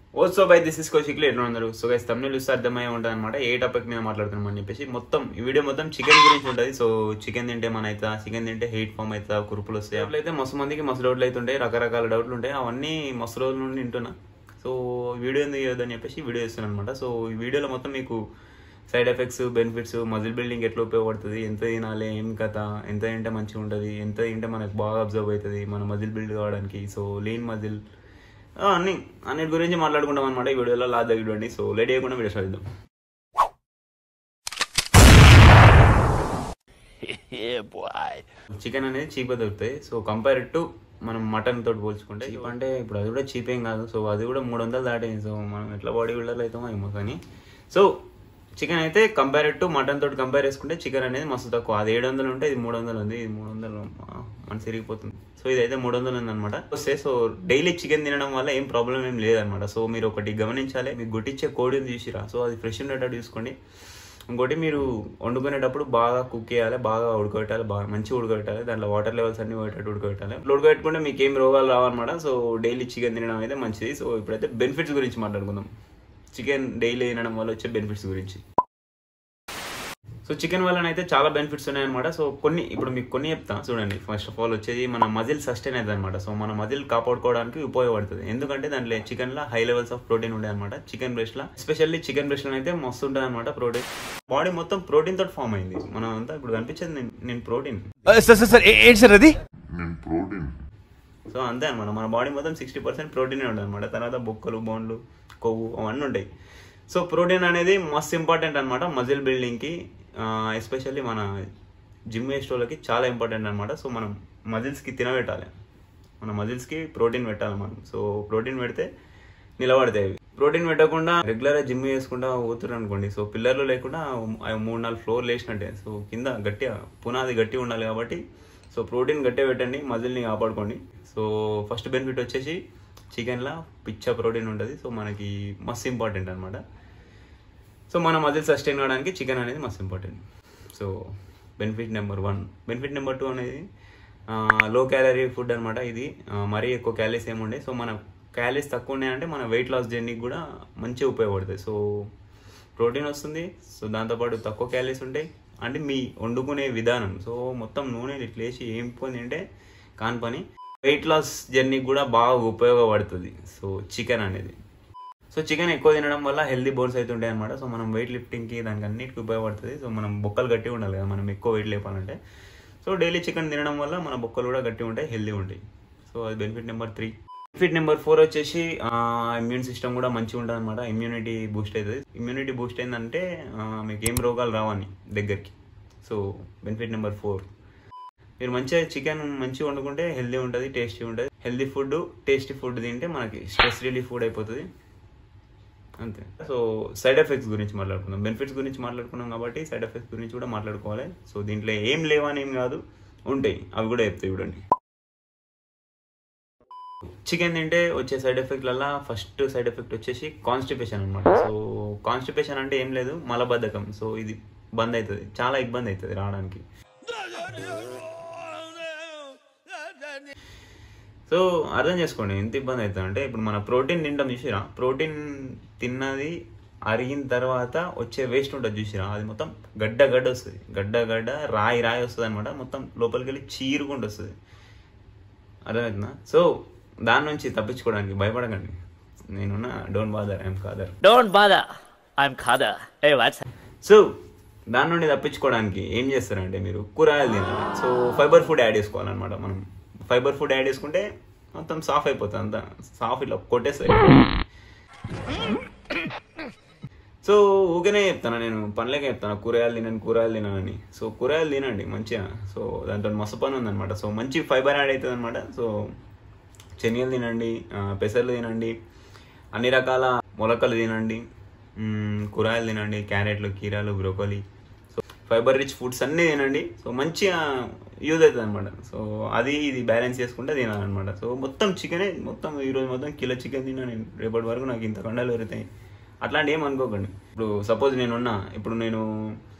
Oh so bye this is కోచిక్లు ఎట్లా ఉన్నారు సో గైస్ తమిళ చూస్తే అర్థమై ఉంటుంది అనమాట ఏ టాపిక్ మీద మాట్లాడుతున్నాం అని చెప్పేసి మొత్తం ఈ వీడియో మొత్తం చికెన్ గురించి ఉంటుంది సో చికెన్ తింటే మన అవుతా చికెన్ తింటే హీట్ ఫామ్ అవుతా కురుపులు వస్తాయి అట్లయితే మస్తు మందికి మస్తు డౌట్లు అవుతుంటాయి రకరకాల డౌట్లు ఉంటాయి అవన్నీ మస్తు రోజుల నుండి వింటున్నా సో వీడియో ఎందుకు చేయొద్దని చెప్పేసి వీడియో చేస్తున్నాను అనమాట సో ఈ వీడియోలో మొత్తం మీకు side effects benefits muscle building ఎట్లా ఉపయోగపడుతుంది ఎంత తినాలి ఏం కథ ఎంత తింటే మంచిగా ఉంటుంది ఎంత తింటే మనకు బాగా అబ్జర్వ్ అవుతుంది మన మజిల్ బిల్డ్ కావడానికి సో లీన్ మజిల్ అన్ని అన్నిటి గురించి మాట్లాడుకుంటాం అనమాట ఈ వీడియోలో లా దగ్గరండి సో లేట్ చేయకుండా వీడియో స్టార్ట్ చేద్దాం yeah, boy. చికెన్ అనేది చీప్గా దొరుకుతాయి సో కంపేర్ టు మనం మటన్ తోటి పోల్చుకుంటే చీప్ అంటే ఇప్పుడు అది కూడా చీప్ ఏం కాదు సో అది కూడా మూడు వందలు దాటింది సో మనం ఎట్లా బాడీ బిల్డర్లు అవుతామో ఏమో కానీ సో చికెన్ అయితే కంపేర్ టు మటన్ తోటి కంపేర్ చేసుకుంటే చికెన్ అనేది మస్తు తక్కువ అది ఏడు వందలు ఉంటే ఇది మూడు వందలు ఉంది ఇది మూడు వందలు మన సిరిగిపోతుంది సో ఇదైతే మూడు వందలు ఉంది అనమాట వస్తే సో డైలీ చికెన్ తినడం వల్ల ఏం ప్రాబ్లం ఏం లేదనమాట సో మీరు ఒకటి గమనించాలి మీకు గుట్టించే కోడిని చూసిరా సో అది ఫ్రెష్ ఉండేటట్టు చూసుకోండి ఇంకోటి మీరు వండుకునేటప్పుడు బాగా కుక్ చేయాలి బాగా ఉడకబెట్టాలి బాగా మంచిగా ఉడకబెట్టాలి దాంట్లో వాటర్ లెవెల్స్ అన్ని పోయేటట్టు ఉడకబెట్టాలి ఇట్లా ఉడకబెట్టుకుంటే మీకు ఏం రోగాలు రావన్నమాట సో డైలీ చికెన్ తినడం అయితే మంచిది సో ఇప్పుడైతే బెనిఫిట్స్ గురించి మాట్లాడుకుందాం చికెన్ డైలీ తినడం వల్ల వచ్చే బెనిఫిట్స్ గురించి సో చికెన్ వల్ల అయితే చాలా బెనిఫిట్స్ ఉన్నాయన్నమాట సో కొన్ని ఇప్పుడు మీకు కొన్ని చెప్తా చూడండి ఫస్ట్ ఆఫ్ ఆల్ వచ్చేది మన మజిల్ సస్టైన్ అవుతుంది అనమాట సో మన మజిల్ కాపాడుకోవడానికి ఉపయోగపడుతుంది ఎందుకంటే దాంట్లో చికెన్ లో హై లెవెల్స్ ఆఫ్ ప్రోటీన్ ఉంటాయి అనమాట చికెన్ బ్రెస్ట్ లో ఎస్పెషల్లీ చికెన్ బ్రెస్ట్ లో అయితే మస్తు ఉంటుంది అనమాట ప్రోటీన్ బాడీ మొత్తం ప్రోటీన్ తోటి ఫామ్ అయింది మనం అంతా ఇప్పుడు కనిపించేది నేను- నేను ప్రోటీన్ సార్ సార్ సార్ ఏంటి సార్ అది సో అంతే అనమాట మన బాడీ మొత్తం సిక్స్టీ పర్సెంట్ ప్రోటీన్ ఉంటుంది అనమాట తర్వాత బొక్కలు బోన్లు కొవ్వు అవన్నీ ఉంటాయి సో ప్రోటీన్ అనేది మస్త్ ఇంపార్టెంట్ అనమాట మజిల్ బిల్డింగ్కి ఎస్పెషల్లీ మన జిమ్ వేస్టోళ్ళకి చాలా ఇంపార్టెంట్ అనమాట సో మనం మజిల్స్కి తినబెట్టాలి మన మజిల్స్కి ప్రోటీన్ పెట్టాలి మనం సో ప్రోటీన్ పెడితే నిలబడతాయి అవి ప్రోటీన్ పెట్టకుండా రెగ్యులర్గా జిమ్ చేసుకుంటా పోతున్నారు అనుకోండి సో పిల్లర్లు లేకుండా అవి మూడు నాలుగు ఫ్లోర్లు వేసినట్టే సో కింద గట్టిగా పునాది గట్టిగా ఉండాలి కాబట్టి సో ప్రోటీన్ గట్టిగా పెట్టండి మజిల్ని కాపాడుకోండి సో ఫస్ట్ బెనిఫిట్ వచ్చేసి చికెన్లో పిచ్చ ప్రోటీన్ ఉంటుంది సో మనకి మస్తు ఇంపార్టెంట్ అనమాట సో మన మజిల్ సస్టైన్ కావడానికి చికెన్ అనేది మస్తు important so benefit number one benefit number two అనేది లో క్యాలరీ ఫుడ్ అనమాట ఇది ఆ, మరీ ఎక్కువ క్యాలరీస్ ఏముండే సో మన క్యాలరీస్ తక్కువ ఉన్నాయంటే మన వెయిట్ లాస్ జర్నీకి కూడా మంచిగా ఉపయోగపడుతుంది సో ప్రోటీన్ వస్తుంది సో దాంతోపాటు తక్కువ క్యాలరీస్ ఉంటాయి అంటే మీ వండుకునే విధానం సో మొత్తం నూనె ఇట్లా వేసి ఏం పని అంటే కాని పని వెయిట్ లాస్ జర్నీకి కూడా బాగా ఉపయోగపడుతుంది సో చికెన్ అనేది సో చికెన్ ఎక్కువ తినడం వల్ల హెల్దీ బోన్స్ అయితే ఉంటాయి అనమాట సో మనం వెయిట్ లిఫ్టింగ్కి దానికి అన్నిటికీ ఉపయోగపడుతుంది సో మనం బొక్కలు గట్టిగా ఉండాలి కదా మనం ఎక్కువ వెయిట్ లేపాలంటే సో డైలీ చికెన్ తినడం వల్ల మన బొక్కలు కూడా గట్టిగా ఉంటాయి హెల్దీ ఉంటాయి సో అది benefit number three benefit number four వచ్చేసి ఇమ్యూన్ సిస్టమ్ కూడా మంచిగా ఉంటుంది అనమాట ఇమ్యూనిటీ బూస్ట్ అవుతుంది ఇమ్యూనిటీ బూస్ట్ అయిందంటే ఆ, మీకు ఏం రోగాలు రావని దగ్గరికి సో బెనిఫిట్ నెంబర్ ఫోర్ మీరు మంచిగా చికెన్ మంచిగా వండుకుంటే హెల్దీ ఉంటుంది టేస్టీ ఉంటుంది హెల్దీ ఫుడ్ టేస్టీ ఫుడ్ తింటే మనకి స్ట్రెస్ రిలీఫ్ ఫుడ్ అయిపోతుంది అంతే సో సైడ్ ఎఫెక్ట్స్ గురించి మాట్లాడుకుందాం బెనిఫిట్స్ గురించి మాట్లాడుకున్నాం కాబట్టి సైడ్ ఎఫెక్ట్స్ గురించి కూడా మాట్లాడుకోవాలి సో దీంట్లో ఏం లేవని ఏం కాదు ఉంటాయి అవి కూడా చెప్తాయి చూడండి చికెన్ తింటే వచ్చే సైడ్ ఎఫెక్ట్లల్లా ఫస్ట్ సైడ్ ఎఫెక్ట్ వచ్చేసి కాన్స్టిపేషన్ అనమాట సో కాన్స్టిపేషన్ అంటే ఏం లేదు మలబద్ధకం సో ఇది బంద్ అవుతుంది చాలా ఇబ్బంది అవుతుంది రావడానికి సో అర్థం చేసుకోండి ఎంత ఇబ్బంది అవుతుంది అంటే ఇప్పుడు మన ప్రోటీన్ తింటాం చూసిరా ప్రోటీన్ తిన్నది అరిగిన తర్వాత వచ్చే వేస్ట్ ఉంటుంది చూసిరా అది మొత్తం గడ్డ గడ్డ వస్తుంది గడ్డ గడ్డ రాయి రాయి వస్తుంది అనమాట మొత్తం లోపలికి వెళ్ళి చీరుకుంటూ వస్తుంది అర్థమవుతుందా సో దాని నుంచి తప్పించుకోవడానికి భయపడకండి నేనున్న డోంట్ బాదర్ ఐఎమ్ కాదర్ Don't bother. I'm Kada. Hey, what's so దాని నుండి తప్పించుకోవడానికి ఏం చేస్తారంటే మీరు కూరగాయలు తినాలి సో ఫైబర్ ఫుడ్ యాడ్ చేసుకోవాలన్నమాట మనం ఫైబర్ ఫుడ్ యాడ్ చేసుకుంటే మొత్తం సాఫ్ అయిపోతుంది అంతా సాఫ్ ఇట్లా కొట్టేస్తుంది సో ఊకనే చెప్తాను నేను పనులకే చెప్తాను కూరగాయలు తినని కూరగాయలు తినని సో కూరగాయలు తినండి మంచిగా సో దాంట్లో మస్తు పని ఉందన్నమాట సో మంచి ఫైబర్ యాడ్ అవుతుంది అనమాట సో శనగలు తినండి ఆ, పెసర్లు తినండి అన్ని రకాల మొలకలు తినండి మ్మ్, కూరగాయలు తినండి క్యారెట్లు కీరాలు broccoli so fibre rich foods అన్నీ తినండి సో మంచిగా యూజ్ అవుతుంది అనమాట సో అది ఇది బ్యాలెన్స్ చేసుకుంటే తినాలన్నమాట సో మొత్తం చికెనే మొత్తం ఈరోజు మొత్తం కిలో చికెన్ తిన్నా నేను రేపటి వరకు నాకు ఇంత కండాలు పెరుగుతాయి అట్లాంటి ఏం అనుకోకండి ఇప్పుడు సపోజ్ నేనున్నా ఇప్పుడు నేను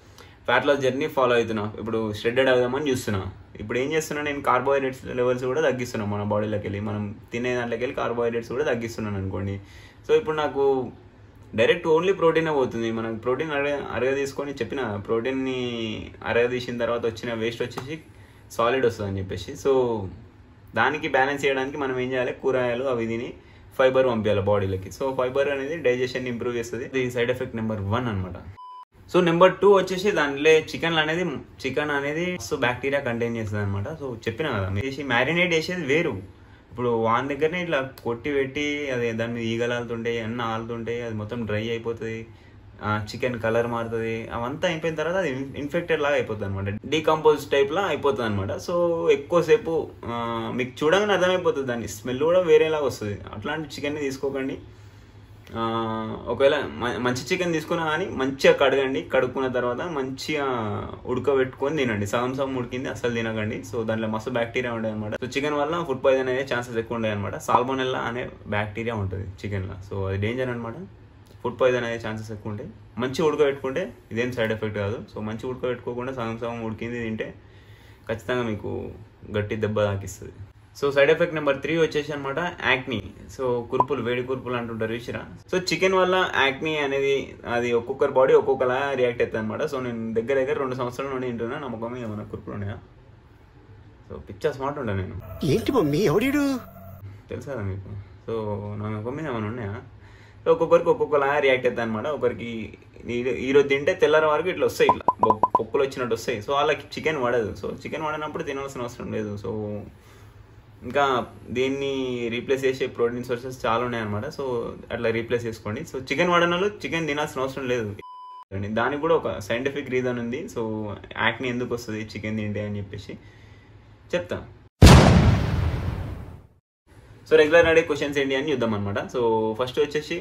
ఫ్యాట్ లాస్ జర్నీ ఫాలో అవుతున్నా ఇప్పుడు షెడ్డెడ్ అవుదామని చూస్తున్నా ఇప్పుడు ఏం చేస్తున్నా నేను కార్బోహైడ్రేట్స్ లెవెల్స్ కూడా తగ్గిస్తున్నా మన బాడీలోకి వెళ్ళి మనం తినే దాంట్లోకి వెళ్ళి కార్బోహైడ్రేట్స్ కూడా తగ్గిస్తున్నాను అనుకోండి సో ఇప్పుడు నాకు డైరెక్ట్ ఓన్లీ ప్రోటీనే పోతుంది మనకు ప్రోటీన్ అరగ అరగ తీసుకొని చెప్పిన ప్రోటీన్ని అరగ తీసిన తర్వాత వచ్చిన వేస్ట్ వచ్చేసి సాలిడ్ వస్తుంది అని చెప్పేసి సో దానికి బ్యాలెన్స్ చేయడానికి మనం ఏం చేయాలి కూరగాయలు అవి తిని ఫైబర్ పంపించాలి బాడీలోకి సో ఫైబర్ అనేది డైజెషన్ ఇంప్రూవ్ చేస్తుంది ఇది సైడ్ ఎఫెక్ట్ నెంబర్ వన్ అనమాట సో నెంబర్ టూ వచ్చేసి దాంట్లో చికెన్ అనేది చికెన్ అనేది సో బ్యాక్టీరియా కంటైన్ చేస్తుంది అనమాట సో చెప్పిన కదా మీరు చేసి మ్యారినేట్ చేసేది వేరు ఇప్పుడు వాన్ దగ్గరనే ఇట్లా కొట్టి పెట్టి అది దాని మీద ఈగలు ఆలుతుంటాయి అన్న ఆలుతుంటాయి అది మొత్తం డ్రై అయిపోతుంది చికెన్ కలర్ మారుతుంది అవంతా అయిపోయిన తర్వాత అది ఇన్ఫెక్టెడ్ లాగా అయిపోతుంది అనమాట డీకంపోజ్ టైప్ లా అయిపోతుంది అనమాట సో ఎక్కువసేపు ఆ, మీకు చూడగానే అర్థమైపోతుంది దాని స్మెల్ కూడా వేరేలాగా వస్తుంది అట్లాంటి చికెన్ని తీసుకోకండి ఆ, ఒకవేళ మ- మంచి చికెన్ తీసుకున్నా కానీ మంచిగా కడగండి కడుక్కున్న తర్వాత మంచిగా ఉడకబెట్టుకొని తినండి సగం సగం ఉడికింది అసలు తినకండి సో దాంట్లో మస్తు బ్యాక్టీరియా ఉంటుంది అనమాట సో చికెన్ వల్ల ఫుడ్ పాయిజన్ అయ్యే ఛాన్సెస్ ఎక్కువ ఉంటాయి అనమాట సాల్మోనెల్లా అనే బ్యాక్టీరియా ఉంటుంది చికెన్లో సో అది డేంజర్ అనమాట ఫుడ్ పాయిజన్ అయ్యే ఛాన్సెస్ ఎక్కువ ఉంటాయి మంచి ఉడకబెట్టుకుంటే ఇదేం సైడ్ ఎఫెక్ట్ కాదు సో మంచి ఉడకబెట్టుకోకుండా సగం సగం ఉడికింది తింటే ఖచ్చితంగా మీకు గట్టి దెబ్బ తాకిస్తుంది so side effect number three వచ్చేసి అనమాట యాక్నీ సో కురుపులు వేడి కురుపులు అంటుంటారు చూసిరా సో చికెన్ వల్ల యాక్నీ అనేది అది ఒక్కొక్కరి బాడీ ఒక్కొక్కలా రియాక్ట్ అవుతుంది అనమాట సో నేను దగ్గర దగ్గర రెండు సంవత్సరాల నుండి వింటున్నా నమ్మకం ఏమైనా కురుపులు ఉన్నాయా సో పిచ్చా స్మార్ట్ ఉంటా నేను ఏంటి మమ్మీ ఎవడీడు తెలుసా కదా మీకు సో నా ముఖం మీద ఏమైనా ఉన్నాయా సో ఒక్కొక్కరికి ఒక్కొక్కలా రియాక్ట్ అవుతుంది అనమాట ఒకరికి ఈ- ఈరోజు తింటే తెల్లారి వరకు ఇట్లా వస్తాయి ఇట్లా బొ- పొక్కులు వచ్చినట్టు వస్తాయి సో వాళ్ళకి చికెన్ పడదు సో చికెన్ పడినప్పుడు తినాల్సిన అవసరం లేదు సో ఇంకా దీన్ని రీప్లేస్ చేసే ప్రోటీన్ సోర్సెస్ చాలా ఉన్నాయి అనమాట సో అట్లా రీప్లేస్ చేసుకోండి సో చికెన్ వాడిన వాళ్ళు చికెన్ తినాల్సిన అవసరం లేదు దానికి కూడా ఒక సైంటిఫిక్ రీజన్ ఉంది సో యాక్ని ఎందుకు వస్తుంది చికెన్ తింటే అని చెప్పేసి చెప్తా సో రెగ్యులర్ అడిగే క్వశ్చన్స్ ఏంటి అని చూద్దాం అనమాట సో ఫస్ట్ వచ్చేసి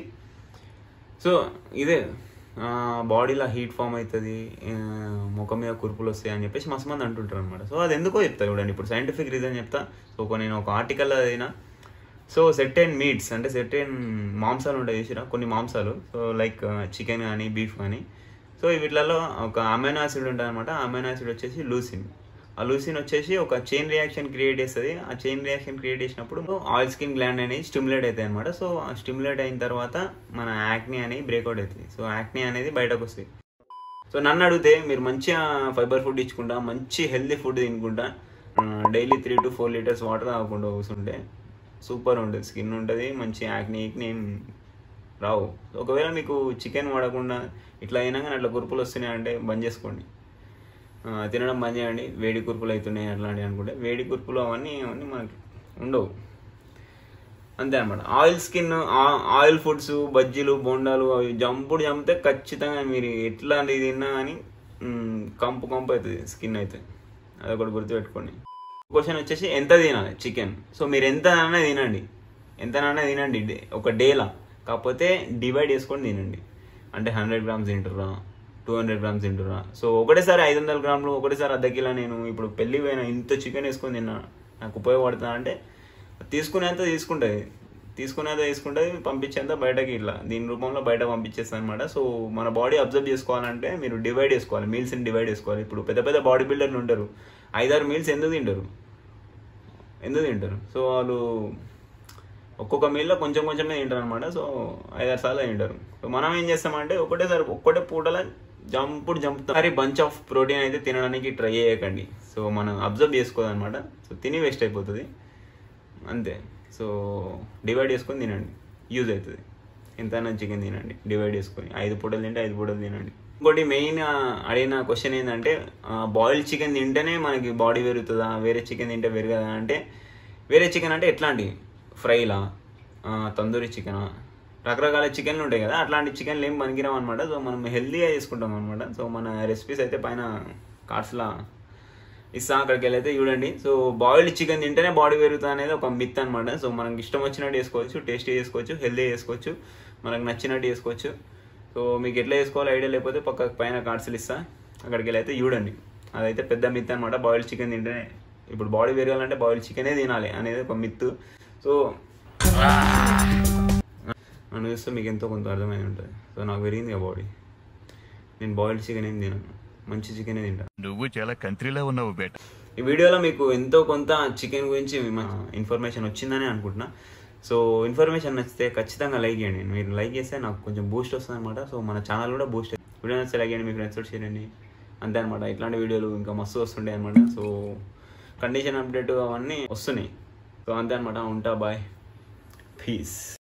సో ఇదే బాడీలో హీట్ ఫామ్ అవుతుంది ముఖం మీద కురుపులు వస్తాయి అని చెప్పేసి మస్తు మంది అంటుంటారు అనమాట సో అది ఎందుకో చెప్తా చూడండి ఇప్పుడు సైంటిఫిక్ రీజన్ చెప్తా సో ఒక నేను ఒక ఆర్టికల్ అయినా సో సెర్టైన్ మీట్స్ అంటే సెర్టైన్ మాంసాలు ఉంటాయి చూసిరా కొన్ని మాంసాలు సో లైక్ చికెన్ కానీ బీఫ్ కానీ సో వీటిలలో ఒక అమైనో యాసిడ్ ఉంటుంది అనమాట అమైనో యాసిడ్ వచ్చేసి లూసిన్ ఆ లూసిన్ వచ్చేసి ఒక చైన్ రియాక్షన్ క్రియేట్ చేస్తుంది ఆ చైన్ రియాక్షన్ క్రియేట్ చేసినప్పుడు ఆయిల్ స్కిన్ గ్లాండ్ అనేది స్టిమ్యులేట్ అవుతాయి అనమాట సో ఆ స్టిమ్యులేట్ అయిన తర్వాత మన యాక్ని అనేది బ్రేక్అవుట్ అవుతుంది సో యాక్ని అనేది బయటకు వస్తుంది సో నన్ను అడిగితే మీరు మంచిగా ఫైబర్ ఫుడ్ ఇచ్చుకుంటా మంచి హెల్తీ ఫుడ్ తినుకుంటా daily three to four litres water తాగకుండా కూర్చుంటే సూపర్ ఉంటుంది స్కిన్ ఉంటుంది మంచి యాక్ని ఈక్ని ఏం రావు ఒకవేళ మీకు చికెన్ వాడకుండా ఇట్లా అయినా కానీ అట్లా కురుపులు వస్తున్నాయి అంటే బంద్ చేసుకోండి ఆ, తినడం బంద్ చేయండి వేడి కురుపులు అవుతున్నాయి అట్లాంటివి అనుకుంటే వేడి కురుపులు అవన్నీ అవన్నీ మనకి ఉండవు అంతే అనమాట ఆయిల్ స్కిన్ ఆయిల్ ఫుడ్స్ బజ్జీలు బొండాలు అవి జంపుడు చంపితే ఖచ్చితంగా మీరు ఎట్లాంటివి తిన్నా కానీ మ్, కంపు కంపు అవుతుంది స్కిన్ అయితే అదొకటి గుర్తుపెట్టుకోండి క్వశ్చన్ వచ్చేసి ఎంత తినాలి చికెన్ సో మీరు ఎంత అన్నా తినండి ఎంత అన్నా తినండి డే- ఒక డేలా కాకపోతే డివైడ్ చేసుకొని తినండి అంటే హండ్రెడ్ గ్రామ్స్ తింటుర్రా టూ హండ్రెడ్ గ్రామ్స్ తింటుర్రా సో ఒకటేసారి ఐదు వందల గ్రాములు ఒకటేసారి అర్ధ కిలో నేను ఇప్పుడు పెళ్లి పోయిన ఇంత చికెన్ వేసుకొని తిన్నా నాకు ఉపయోగపడుతుందా అంటే తీసుకునేంత తీసుకుంటుంది తీసుకునేంత తీసుకుంటుంది పంపించేంత బయటకి ఇట్లా దీని రూపంలో బయట పంపించేస్తాను అనమాట సో మన బాడీ అబ్జర్వ్ చేసుకోవాలంటే మీరు డివైడ్ చేసుకోవాలి మీల్స్ని డివైడ్ చేసుకోవాలి ఇప్పుడు పెద్ద పెద్ద బాడీ బిల్డర్లు ఉంటారు ఐదారు మీల్స్ ఎందుకు తింటారు ఎందుకు తింటారు సో వాళ్ళు ఒక్కొక్క మీల్లో కొంచెం కొంచెమే తింటారు అనమాట సో ఐదారు సార్లు తింటారు సో మనం ఏం చేస్తామంటే ఒకటేసారి ఒక్కటే పూటలో జంపుడు జంపుతాం మరి బంచ్ ఆఫ్ ప్రోటీన్ అయితే తినడానికి ట్రై చేయకండి సో మనం అబ్జర్వ్ చేసుకోదన్నమాట సో తిని వేస్ట్ అయిపోతుంది అంతే సో డివైడ్ చేసుకొని తినండి యూజ్ అవుతుంది ఎంతైనా చికెన్ తినండి డివైడ్ చేసుకొని ఐదు పూటలు తింటే ఐదు పూటలు తినండి ఇంకోటి మెయిన్ అడిగిన క్వశ్చన్ ఏంటంటే బాయిల్డ్ చికెన్ తింటేనే మనకి బాడీ పెరుగుతుందా వేరే చికెన్ తింటే పెరగదా అంటే వేరే చికెన్ అంటే ఎట్లాంటి ఫ్రైలా ఆ, తందూరి చికెనా రకరకాల చికెన్లు ఉంటాయి కదా అట్లాంటి చికెన్లు ఏం పనికిరావు అనమాట సో మనం హెల్తీగా చేసుకుంటాం అనమాట సో మన రెసిపీస్ అయితే పైన కార్డ్స్లా ఇస్తా అక్కడికి వెళ్ళైతే చూడండి సో బాయిల్డ్ చికెన్ తింటేనే బాడీ పెరుగుతుంది అనేది ఒక మిత్ అనమాట సో మనకి ఇష్టం వచ్చినట్టు చేసుకోవచ్చు టేస్టీ చేసుకోవచ్చు హెల్తీ చేసుకోవచ్చు మనకు నచ్చినట్టు చేసుకోవచ్చు సో మీకు ఎట్లా చేసుకోవాలో ఐడియా లేకపోతే పక్క పైన కార్డ్స్లు ఇస్తా అక్కడికి వెళ్ళి అయితే చూడండి అదైతే పెద్ద మిత్ అనమాట బాయిల్డ్ చికెన్ తింటేనే ఇప్పుడు బాడీ పెరగాలంటే బాయిల్డ్ చికెనే తినాలి అనేది ఒక మిత్ సో నన్ను చూస్తే మీకు ఎంతో కొంత అర్థమై ఉంటుంది సో నాకు పెరిగింది ఆ బాడీ నేను బాయిల్డ్ చికెన్ ఏం తినను మంచి చికెన్ తింటా నువ్వు చాలా కంట్రీలో ఉన్నావు బేట ఈ వీడియోలో మీకు ఎంతో కొంత చికెన్ గురించి ఇన్ఫర్మేషన్ వచ్చిందని అనుకుంటున్నా సో ఇన్ఫర్మేషన్ నచ్చితే ఖచ్చితంగా లైక్ చేయండి మీరు లైక్ చేస్తే నాకు కొంచెం బూస్ట్ వస్తుంది అనమాట సో మన ఛానల్ కూడా బూస్ట్ వీడియో నచ్చితే లైక్ చేయండి మీ ఫ్రెండ్స్ షేర్ చేయండి అంతే అనమాట ఇట్లాంటి వీడియోలు ఇంకా మస్తు వస్తుంటాయి అనమాట సో కండిషన్ అప్డేట్ అవన్నీ వస్తున్నాయి సో అంతే అనమాట ఉంటా బాయ్ పీస్